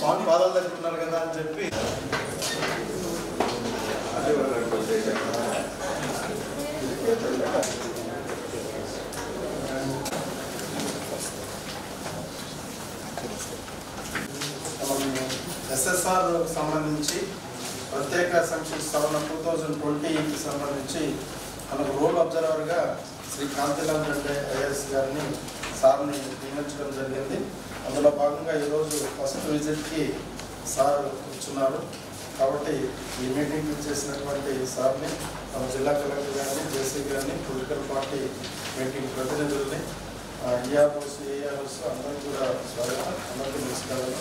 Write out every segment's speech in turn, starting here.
స్వామి పాదాల దగ్గర ఉన్నారు కదా అని చెప్పి ఎస్ఎస్ఆర్ సంబంధించి ప్రత్యేక సంక్షిప్త సవరణ టూ థౌజండ్ ట్వంటీకి సంబంధించి మనకు రోల్ అబ్జర్వర్గా శ్రీ కాంతిలాల్ రెడ్డి ఐఎస్ గారిని సార్ని నియమించడం జరిగింది అందులో భాగంగా ఈరోజు ఫస్ట్ విజిట్కి సార్ కూర్చున్నారు కాబట్టి ఈ మీటింగ్ చేసినటువంటి సార్ని మన జిల్లా కలెక్టర్ గారిని జేసీ గారిని పొలిటికల్ పార్టీ మీటింగ్ ప్రతినిధుల్ని ఈఆర్ఓస్ ఏఆర్ఓస్ అందరికీ కూడా స్వాగతం అందరికీ నమస్కారాలు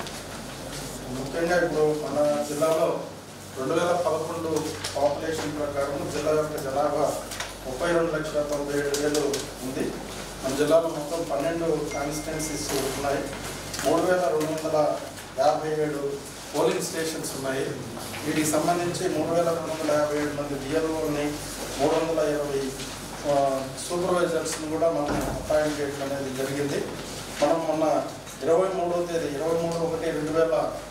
ముఖ్యంగా ఇప్పుడు మన జిల్లాలో రెండు వేల పదకొండు పాపులేషన్ ప్రకారం జిల్లా యొక్క జనాభా ముప్పై రెండు లక్షల తొంభై ఏడు వేలు ఉంది మన జిల్లాలో మొత్తం పన్నెండు కాన్స్టిట్యున్సీస్ ఉన్నాయి మూడు వేల రెండు వందల యాభై ఏడు పోలింగ్ స్టేషన్స్ ఉన్నాయి వీటికి సంబంధించి మూడు వేల రెండు వందల యాభై ఏడు మంది బిఎల్ఓని మూడు వందల ఇరవై సూపర్వైజర్స్ని కూడా మనం అపాయింట్ చేయడం అనేది జరిగింది మనం మొన్న ఇరవై మూడవ తేదీ ఇరవై మూడు ఒకటి రెండు వేల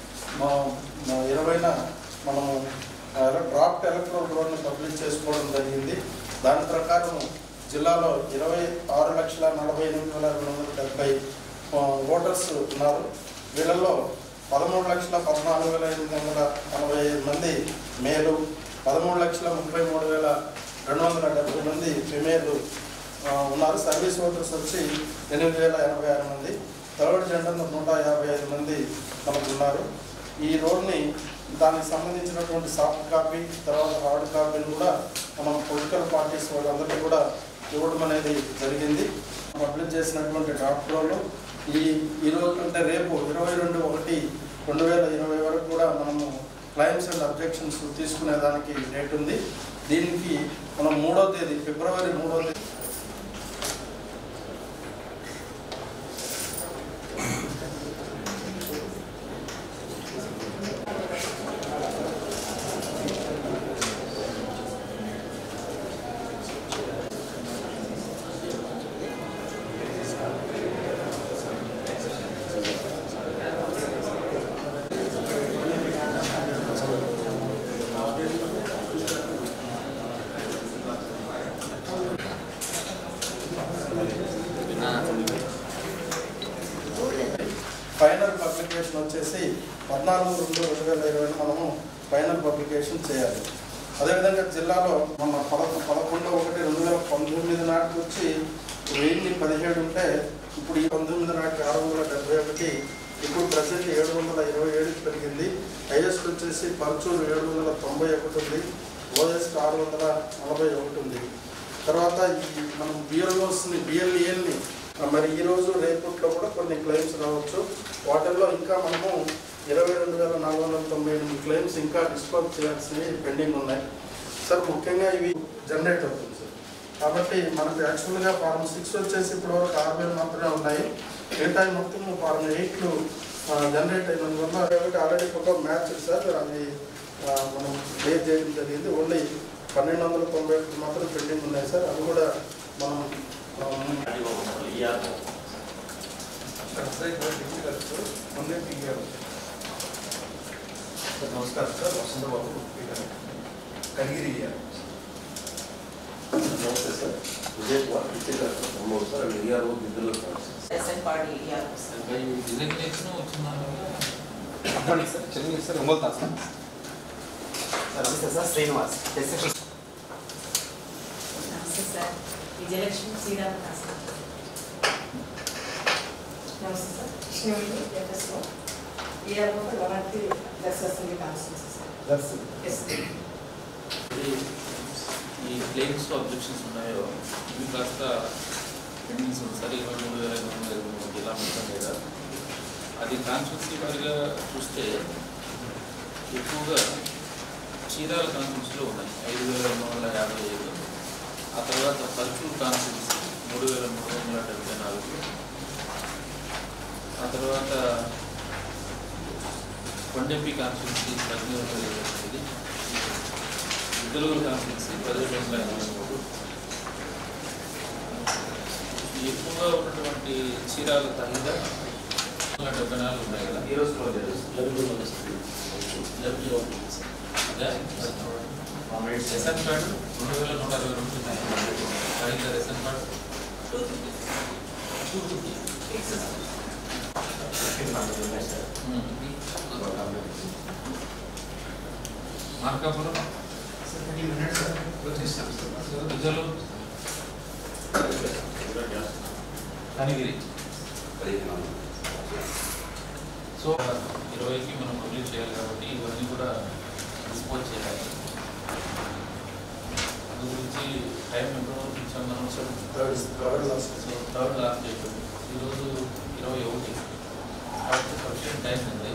ఇరవైన మనము డ్రాఫ్ట్ ఎలక్ట్రల్ రోడ్ని పబ్లిష్ చేసుకోవడం జరిగింది దాని ప్రకారం జిల్లాలో ఇరవై ఆరు లక్షల నలభై ఎనిమిది వేల రెండు వందల డెబ్బై ఓటర్స్ ఉన్నారు వీళ్ళలో పదమూడు లక్షల పద్నాలుగు వేల ఎనిమిది వందల నలభై ఐదు మంది మేలు పదమూడు లక్షల ముప్పై మూడు వేల రెండు వందల డెబ్బై మంది ఫిమేల్ ఉన్నారు సర్వీస్ ఓటర్స్ వచ్చి ఎనిమిది వేల ఎనభై ఆరు మంది థర్డ్ జెండర్ నూట యాభై ఐదు మంది మనకు ఉన్నారు ఈ రోడ్ని దానికి సంబంధించినటువంటి సాఫ్ట్ కాపీ తర్వాత హార్డ్ కాపీని కూడా మనం పొలిటికల్ పార్టీస్ వాళ్ళందరికీ కూడా ఇవ్వడం అనేది జరిగింది పబ్లిష్ చేసినటువంటి డ్రాఫ్ట్ రోడ్లు ఈ ఈరోజు అంటే రేపు ఇరవై రెండు ఒకటి రెండు వేల ఇరవై వరకు కూడా మనము క్లైమ్స్ అండ్ అబ్జెక్షన్స్ తీసుకునే దానికి డేట్ ఉంది దీనికి మనం మూడో తేదీ ఫిబ్రవరి మూడో తేదీ ఫైనల్ పబ్లికేషన్ వచ్చేసి పద్నాలుగు రెండు రెండు వేల ఇరవై మనము ఫైనల్ పబ్లికేషన్ చేయాలి అదేవిధంగా జిల్లాలో మన పదకొ పదకొండు ఒకటి రెండు వేల పంతొమ్మిది నాటికి వచ్చి వెయ్యి పదిహేడు ఉంటే ఇప్పుడు ఈ పంతొమ్మిది నాటికి ఆరు వందల డెబ్బై ఒకటి ఇప్పుడు ప్రజెంట్ ఏడు వందల ఇరవై ఏడుకి పెరిగింది హైయెస్ట్ వచ్చేసి పరచూరు ఏడు వందల తొంభై ఒకటి ఉంది లోయెస్ట్ ఆరు వందల నలభై ఒకటి ఉంది తర్వాత ఈ మనం బిఎల్ఓస్ని బిఎల్ఏల్ని మరి ఈ రోజు రేపట్లో కూడా కొన్ని క్లెయిమ్స్ రావచ్చు వాటిల్లో ఇంకా మనము ఇరవై రెండు వేల నాలుగు వందల తొంభై ఎనిమిది క్లెయిమ్స్ ఇంకా డిస్పోజ్ చేయాల్సినవి పెండింగ్ ఉన్నాయి సార్ ముఖ్యంగా ఇవి జనరేట్ అవుతుంది సార్ కాబట్టి మనకు యాక్చువల్గా ఫార్మ్ సిక్స్ వచ్చేసి ఇప్పుడు వరకు ఆరు వేలు మాత్రమే ఉన్నాయి మిగతా మొత్తం ఫార్మ్ ఎయిట్లు జనరేట్ అయినందువల్ల కాబట్టి ఆల్రెడీ ఫోటో మ్యాచ్ సార్ అది ఆ, మనం క్లియర్ చేయడం జరిగింది ఓన్లీ పన్నెండు వందల తొంభై ఒకటి మాత్రం పెండింగ్ ఉన్నాయి సార్ అవి కూడా మనం ఆ, ముందే తీయాలి సార్ నమస్కారం సార్ వసంతబాబు కనిగిరి నమస్తే సార్ విజయ్ కుమార్ విజయ్ మూడు సార్ విఆర్ఓ నిధులు ఎస్ఎన్ పార్టీ ఇయ్యాలి రిజగ్నేషన్ వచ్చిందా చెప్పండి సార్ చెన్నై సార్ ఒంగోలు తాస్తా నమస్తే సార్ శ్రీనివాస్ నమస్తే సార్ విజయలక్ష్మి శ్రీరామ్ కాస్త నమస్తే సార్ కృష్ణవేణి ఎఫ్ఎస్ఓ ఈఆర్ఓ వనర్తి దర్శిస్తుంది కాన్స్టిట్యూన్సీ సార్ ఎస్ ఈ క్లెయిమ్స్ అబ్జెక్షన్స్ ఉన్నాయో ఇవి కాస్త పెండింగ్స్ ఉంది సార్ ఇరవై మూడు వేల ఐదు వందల ఇరవై మూడు జిల్లా మొత్తం మీద అది కాన్స్టిట్యూన్సీ వారిగా చూస్తే ఎక్కువగా చీరాల కాన్స్టిట్యూన్సీలో ఉన్నాయి ఐదు వేల రెండు వందల యాభై ఐదు ఆ తర్వాత పర్చూర్ కాన్స్టిట్యూన్సీ మూడు వేల మూడు వందల డెబ్బై నాలుగు ఆ తర్వాత కొండెప్పి కాన్స్టిట్యూన్సీ పద్దెనిమిది వందల ఇరవై ఎనిమిది ఇద్దరు కాన్స్టిట్యూన్సీ పదిహేడు వందల ఎనభై మూడు ఎక్కువగా ఉన్నటువంటి చీరాల తల్లిద డెబ్బై నాలుగు ఉన్నాయి కదా ఈ రోజు క్లోజ్ చేస్తారు రేషన్ కార్డు రెండు వేల నూట అరవై రెండు ఉన్నాయి అయితే ration card two fifty two fifty fix Markapuram reserve Kanigiri so ఇరవైకి మనం పబ్లిష్ చేయాలి కాబట్టి ఇవన్నీ కూడా డిస్పోజ్ చేయాలి అందు గురించి టైం ఎంతవరకు ఇచ్చాం మనం sir third third last so third last date ఈరోజు ఇరవై ఒకటి కాబట్టి సఫిషియంట్ టైం ఉంది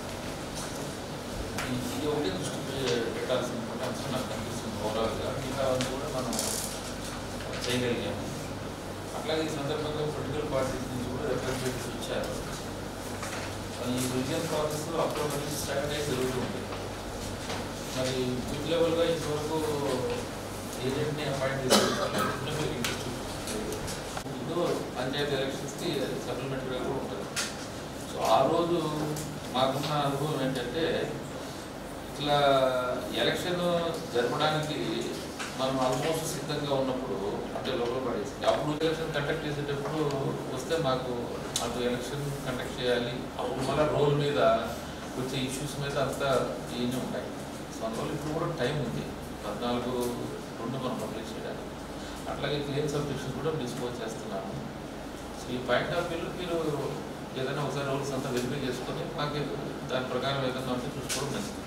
ఈ- ఇది ఒకటి దృష్టి పెట్టాల్సినటువంటి అంశం నాకు కనిపిస్తుంది ఓవరాల్గా మిగతా అన్నీ కూడా మనం చేయగలిగాము అట్లాగే ఈ సందర్భంగా పొలిటికల్ పార్టీస్ నుంచి కూడా రిప్రజెంటేటివ్స్ ఇచ్చారు ఈ రివిజన్ ప్రాసెస్ అక్టోబర్ నుంచి స్టార్ట్ అయ్యి జరుగుతుంది మరి బూత్ లెవెల్గా ఇంతవరకు ఏజెంట్ని అపాయింట్ చేసి ముందు పంచాయతీ ఎలక్షన్స్కి సప్లిమెంటరీగా కూడా ఉంటుంది సో ఆ రోజు మాకున్న అనుభవం ఏంటంటే ఇట్లా ఎలక్షన్ జరపడానికి మనం ఆల్మోస్ట్ సిద్ధంగా ఉన్నప్పుడు అంటే లోపల పడేసి అప్పుడు ఎలక్షన్ కండక్ట్ చేసేటప్పుడు వస్తే మాకు అటు ఎలక్షన్ కండక్ట్ చేయాలి అప్పుడు మళ్ళీ రోల్ మీద వచ్చే ఇష్యూస్ మీద అంతా ఇవన్నీ ఉంటాయి సో అందువల్ల ఇప్పుడు కూడా టైం ఉంది పద్నాలుగు రెండు మనం పబ్లిష్ చేయడానికి అట్లాగే క్లెయిమ్ సబ్జెక్ట్స్ కూడా డిస్పోజ్ చేస్తున్నాము సో ఈ పాయింట్ ఆఫ్ వ్యూలో మీరు ఏదైనా ఒకసారి రూల్స్ అంతా వెరిఫై చేసుకొని మాకు దాని ప్రకారం ఏదైనా ఉంటే చూసుకోవడం మంచిది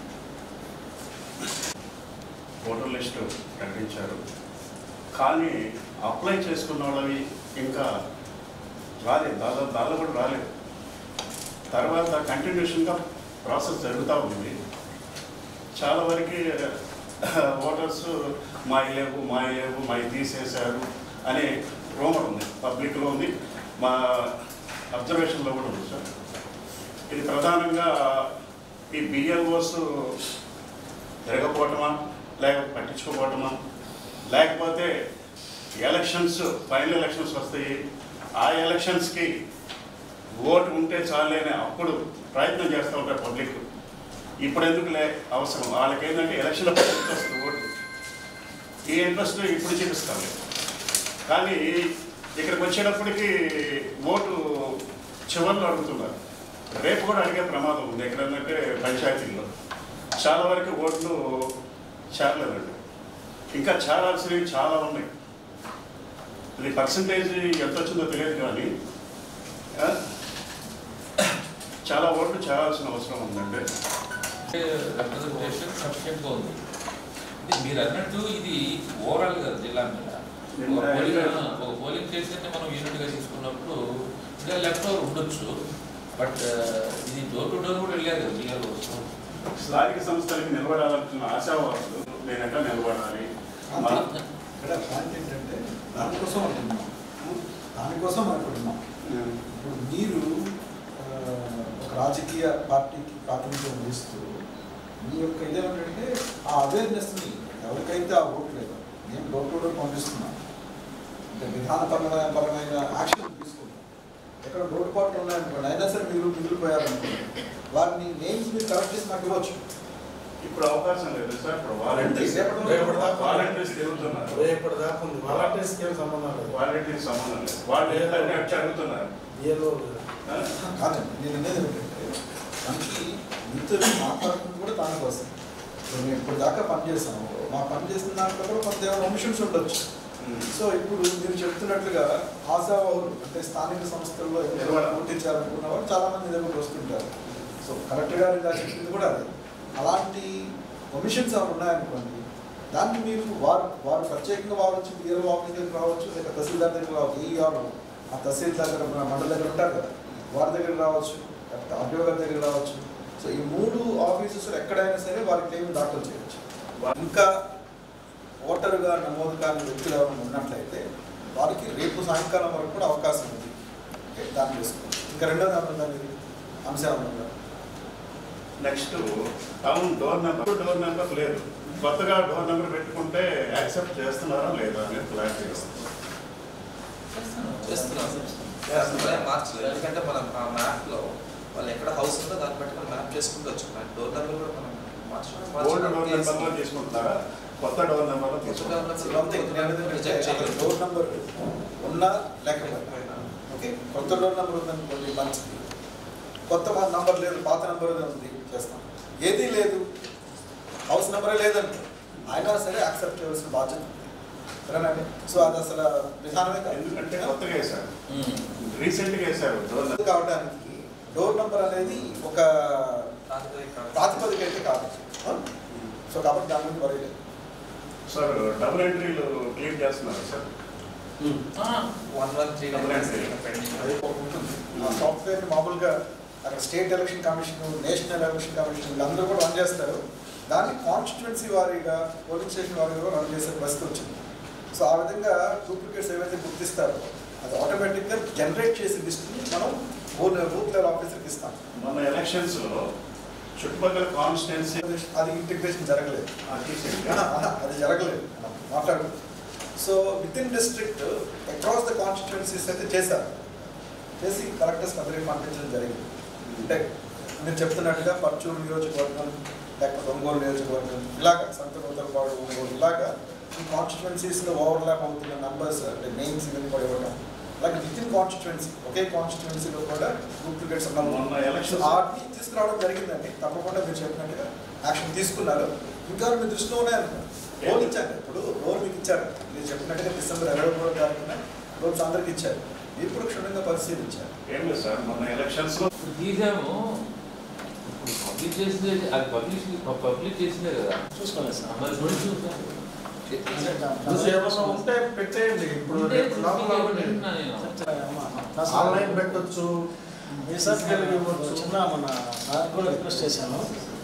ఓటర్ లిస్టు ప్రకటించారు కానీ అప్లై చేసుకున్న వాళ్ళవి ఇంకా రాలేదు దాదాపు దానిలో కూడా రాలేదు తర్వాత కంటిన్యూషన్గా ప్రాసెస్ జరుగుతూ ఉంది చాలా వరకు ఓటర్స్ మా లేవు మా లేవు మా తీసేశారు అనే రూమర్ ఉంది పబ్లిక్లో ఉంది మా అబ్జర్వేషన్లో కూడా ఉంది సార్ ఇది ప్రధానంగా ఈ బిఎల్ఓస్ తిరగపోవటమా లేకపోతే పట్టించుకోపోవటమా లేకపోతే ఎలక్షన్స్ ఫైనల్ ఎలక్షన్స్ వస్తాయి ఆ ఎలక్షన్స్కి ఓటు ఉంటే చాలేని అప్పుడు ప్రయత్నం చేస్తూ ఉంటారు పబ్లిక్ ఇప్పుడు ఎందుకులే అవసరం వాళ్ళకి ఏంటంటే ఎలక్షన్లో ఇంట్రెస్ట్ వస్తుంది ఓటు ఈ ఇంట్రెస్ట్ ఇప్పుడు చూపిస్తాం కానీ ఇక్కడికి వచ్చేటప్పటికి ఓటు చివరిలో అడుగుతున్నారు రేపు కూడా అడిగే ప్రమాదం ఉంది ఎక్కడంటే పంచాయతీల్లో చాలా వరకు ఓట్లు చేరలేదండి ఇంకా చేరాల్సినవి చాలా ఉన్నాయి ఇది పర్సంటేజ్ ఎంత వచ్చిందో తెలియదు కానీ ఆ, చాలా ఓట్లు చేరాల్సిన అవసరం ఉందండి రిప్రజెంటేషన్ సఫిషియెంట్గా ఉంది ఇది మీరు అన్నట్టు ఇది ఓవరాల్ కదా జిల్లా మీద ఒక పోలింగ్ ఒక పోలింగ్ స్టేషన్ని మనం యూనిట్గా తీసుకున్నప్పుడు ఇంకా లెఫ్ట్ ఓవర్ ఉండొచ్చు బట్ ఇది డోర్ టు డోర్ కూడా వెళ్ళారు కదా బిఆర్ఓ స్థానిక సంస్థలకి నిలబడాలనుకున్న ఆశావాదులు నేను ఎట్లా నిలబడాలి మా- ఇక్కడ పాయింట్ ఏంటంటే దానికోసం అంటున్నాం దానికోసం అనుకుంటున్నాం ఇప్పుడు మీరు ఆ, ఒక రాజకీయ పార్టీకి ప్రాతినిధ్యం వహిస్తూ మీ యొక్క ఇదేమిటంటే ఆ అవేర్నెస్ని ఎవరికైతే ఆ ఓటు లేదో నేను డోర్ టు డోర్ పంపిస్తున్నాను అంటే విధానపరమైన పరమైన యాక్షన్ తీసుకుంటాం ఎక్కడ లోటుపాట్లు ఉన్నాయనుకోండి అయినా సరే మీరు మిగిలిపోయారనుకోండి వారిని నేమ్స్ మీరు కరెక్ట్ చేసి నాకు ఇవ్వచ్చు ఇప్పుడు అవకాశం లేదు సార్ ఇప్పుడు వాలంటీర్స్ రేపటి రేపటి దాకా వాలంటీర్స్ తిరుగుతున్నారు రేపటి దాకా ఉంది వాలంటీర్స్కి ఏం సంబంధం లేదు వాలంటీర్స్ సంబంధం లేదు వాళ్ళు ఏంటంటే అట్టి అడుగుతున్నారు ఏదో ఆ? కాదండి నేను అనేది ఏంటంటే మనకి మీతో మాట్లాడుతుంది కూడా దానికోసం ఇప్పుడు మేము ఇప్పుడు దాకా పనిచేసాము మా పని చేసిన దాంట్లో కూడా కొంత ఏమైనా omissions ఉండొచ్చు సో ఇప్పుడు మీరు చెప్తున్నట్లుగా ఆశావాహులు అంటే స్థానిక సంస్థల్లో ఎవరైనా పోటీ చేయాలనుకున్న వాళ్ళు చాలా మంది దగ్గరకు వస్తుంటారు సో కలెక్టర్ గారు ఇలా చెప్పింది కూడా అదే అలాంటి ఒమిషన్స్ ఏమైనా ఉన్నాయనుకోండి దాన్ని మీరు వారు వారు ప్రత్యేకంగా వారు వచ్చి బిఆర్ఓ ఆఫీస్ దగ్గర రావచ్చు లేక తహసీల్దార్ దగ్గర రావచ్చు ఈ గారు ఆ తహసీల్దార్ దగ్గర మన మండల దగ్గర ఉంటారు కదా వారి దగ్గర రావచ్చు లేకపోతే ఆర్డీఓ గారి దగ్గర రావచ్చు సో ఈ మూడు ఆఫీసెస్ ఎక్కడైనా సరే వారి క్లెయిమ్ దాఖలు చేయవచ్చు ఇంకా ఓటరుగా నమోదు కాని వ్యక్తులు ఎవరైనా ఉన్నట్లయితే వారికి రేపు సాయంకాలం వరకు కూడా అవకాశం ఉంది ఓకే, దాన్ని వేసుకోవచ్చు ఇంకా రెండోది ఏమన్నా మీరు అంశం ఏమన్నా next town door number door number లేదు కొత్తగా డోర్ నెంబర్ పెట్టుకుంటే యాక్సెప్ట్ చేస్తున్నారా లేదా అనేది క్లారిటీ చేస్తున్నాం సార్ అసలు మార్చలేదు ఎందుకంటే మనం ఆ మ్యాప్లో వాళ్ళు ఎక్కడ హౌస్ ఉందో దాన్ని బట్టి మనం మ్యాప్ చేసుకుంటూ వచ్చాం డోర్ నెంబర్ కూడా మనం మార్చడం ఓల్డ్ డోర్ నెంబర్లో తీసుకుంటున్నారా కొత్త డోర్ నెంబర్లో కొత్త తీసుకుంటారా డోర్ వన్ థింగ్ నేను అనేది రిజెక్ట్ ఏంటంటే చేయలేదు డోర్ నెంబర్ ఉన్నా లేకపోయినా ఓకే కొత్త డోర్ నెంబర్ ఉందనుకోండి మంచిది కొత్త నంబర్ లేదు పాత నెంబర్ ఉంది చేస్తాం ఏదీ లేదు హౌస్ నెంబరే లేదండి అయినా సరే యాక్సెప్ట్ చేయాల్సిన బాధ్యత ఉంది. సరేనండి సో అది అసలు విధానమే కాదు ఎందుకంటే కొత్తగా వేశారు రీసెంట్గా వేశారు డోర్ నెంబర్ అది కావడానికి డోర్ నెంబర్ అనేది ఒక ప్రాతిపదిక అయితే కాదు సో కాబట్టి దాని గురించి వరీ లేదు సార్ డబుల్ ఎంట్రీలు క్లియర్ చేస్తున్నారు sir one one three Double entry. అది ఒకటి ఉంటుంది ఆ సాఫ్ట్వేర్ మామూలుగా అక్కడ state election commission national election commission వీళ్ళందరూ కూడా రన్ చేస్తారు దాన్ని కాన్స్టిట్యున్సీ వారీగా పోలింగ్ స్టేషన్ వారీగా కూడా రన్ చేసే పరిస్థితి వచ్చింది సో ఆ విధంగా డూప్లికేట్స్ ఏవైతే గుర్తిస్తారో అది ఆటోమేటిక్గా జనరేట్ చేసే లిస్ట్ని మనం బూత్ బూత్ లెవెల్ ఆఫీసర్కి ఇస్తాం మొన్న ఎలక్షన్స్లో చుట్టుపక్కల కాన్స్టిట్యున్సీ అది ఇంటిగ్రేషన్ జరగలేదు తీసేయండి ఆహా, ఆహా, అది జరగలేదు మనం మాట్లాడు so within district across the constituencies అయితే చేశారు చేసి కలెక్టర్స్ అందరికి పంపించడం జరిగింది అంటే మీరు చెప్తున్నట్టుగా పర్చూరు నియోజకవర్గం లేకపోతే ఒంగోలు నియోజకవర్గం ఇలాగ సంతనూతలపాడు ఒంగోలు ఇలాగా ఈ కాన్స్టిట్యున్సీస్లో ఓవర్లాప్ అవుతున్న నంబర్స్ అంటే నేమ్స్ ఇవన్నీ కూడా ఇవ్వడం అలాగే విత్ ఇన్ కాన్స్టిట్యున్సీ ఒకే కాన్స్టిట్యున్సీలో కూడా డూప్లికేట్స్ ఉన్న మొన్న ఎలక్షన్ వాటిని తీసుకురావడం జరిగిందండి తప్పకుండా మీరు చెప్పినట్టుగా యాక్షన్ తీసుకున్నారు ఇంకా మీ దృష్టిలో ఉన్నాయనుకో రోల్ ఇచ్చారు ఇప్పుడు రోల్ మీకు ఇచ్చారు మీరు చెప్పినట్టుగా డిసెంబర్ ఇరవై మూడో తారీఖున రోల్స్ అందరికి ఇచ్చారు మీరు కూడా క్షుణ్ణంగా పరిశీలించారు ఏం లేదు సార్ మొన్న ఎలక్షన్స్లో తీసాము ఇప్పుడు పబ్లిక్ చేసిందే అది పబ్లిష్ పబ్లిక్ చేసిందే కదా చూసుకోలేదు సార్ మరి నోటి చూసాం ఏమన్నా ఉంటే పెట్టేయండి ఇప్పుడు రేపు లోపల అవ్వండి. ఆన్లైన్ పెట్టొచ్చు మీ సార్ చిన్న మన నాకు కూడా రిక్వెస్ట్ చేశాను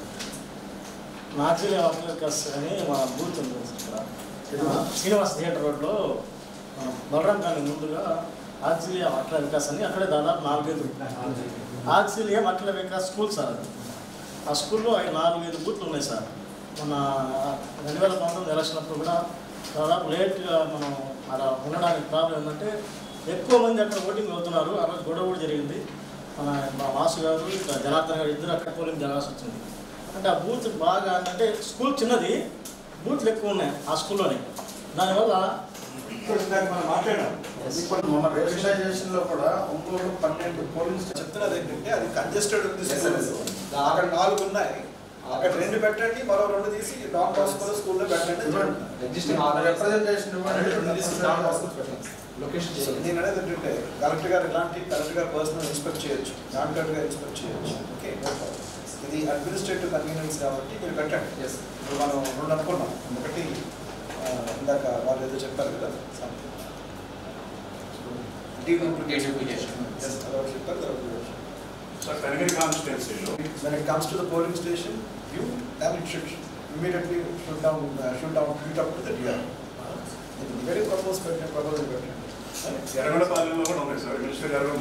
నాచురల్ అప్లికస్ అని మా బూత్ ఉంది సార్ ఇక్కడ మన శ్రీనివాస్ థియేటర్ రోడ్లో మన బలరాం కానీ ముందుగా ఆక్సిలియా అట్ల వికాస్ అని అక్కడే దాదాపు నాలుగైదు ఆక్సిలియా అట్ల వికాస్ స్కూల్ సార్ అది ఆ స్కూల్లో ఐదు నాలుగైదు బూత్లు ఉన్నాయి సార్ మన రెండు వేల పంతొమ్మిది ఎలక్షన్ అప్పుడు కూడా దాదాపు లేట్గా మనం అలా ఉండడానికి ప్రాబ్లం ఏంటంటే ఎక్కువ మంది అక్కడ ఓటింగ్ అవుతున్నారు ఆ రోజు గొడవ కూడా జరిగింది మన మా మాసు గారు ఇంకా జనార్దన్ గారు ఇద్దరు అక్కడ పోలింగ్ జరగాల్సి వచ్చింది అంటే ఆ బూత్ బాగా అంటే స్కూల్ చిన్నది బూత్లు ఎక్కువ ఉన్నాయి ఆ స్కూల్లోనే దానివల్ల ఇప్పుడు ఇందాక మనం మాట్లాడాం ఇప్పుడు మన రిజిస్ట్రేషన్ లో కూడా ఒంగోలు పన్నెండు పోలింగ్ స్టేషన్ చెప్తున్నది ఏంటంటే అది కంజెస్టెడ్ ఉంది స్కూల్ అక్కడ నాలుగు ఉన్నాయి అక్కడ రెండు పెట్టండి మరో రెండు తీసి డాన్ బాస్కో స్కూల్లో పెట్టండి అని చెప్తున్నారు. రిప్రజెంటేషన్ రెండు తీసి డాన్ బాస్కో ఇవ్వండి పెట్టండి. లొకేషన్ సో నేను అనేది ఏంటంటే కలెక్టర్ గారు ఇలాంటి కలెక్టర్ గారు పర్సనల్ ఇన్స్పెక్ట్ చేయొచ్చు నాన్ కలెక్టర్ గారు ఇన్స్పెక్ట్ చేయొచ్చు ఓకే ఇది అడ్మినిస్ట్రేటివ్ కన్వీనియన్స్ కాబట్టి మీరు పెట్టండి ఇప్పుడు మనం రెండు అనుకున్నాం ఒకటి ఆ, ఇందాక వాళ్ళు ఏదో చెప్పారు కదా Deduplication. Yes, అదొకటి చెప్పారు అదొకటి చెప్పారు. సార్ కనిగిరి కాన్స్టిట్యున్సీలో When it comes to the polling station, you then it should immediately shoot down, uh, shoot down, shoot up to the DR. ఇది very propose పెట్టండి, proposal పెట్టండి. ఎర్రగొండపాలెంలో కూడా ఉన్నాయి సార్ మినిస్టర్ గారు